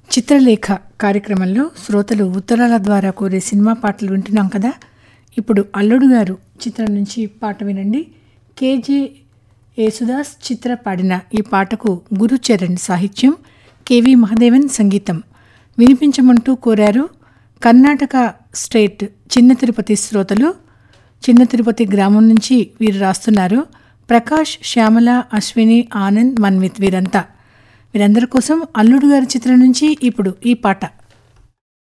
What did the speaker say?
చిత్రలేఖ కార్యక్రమంలో శ్రోతలు ఉత్తరాల ద్వారా కోరే సినిమా పాటలు వింటున్నాం కదా ఇప్పుడు అల్లుడు గారు చిత్రం నుంచి పాట వినండి కేజే యేసుదాస్ చిత్ర పాడిన ఈ పాటకు గురుచరణ్ సాహిత్యం కెవి మహదేవన్ సంగీతం వినిపించమంటూ కోరారు కర్ణాటక స్టేట్ చిన్న తిరుపతి శ్రోతలు చిన్న తిరుపతి గ్రామం నుంచి వీరు రాస్తున్నారు ప్రకాష్ శ్యామల అశ్విని ఆనంద్ మన్విత్ వీరంతా వీరందరి కోసం అల్లుడు గారి చిత్రం నుంచి ఇప్పుడు ఈ పాట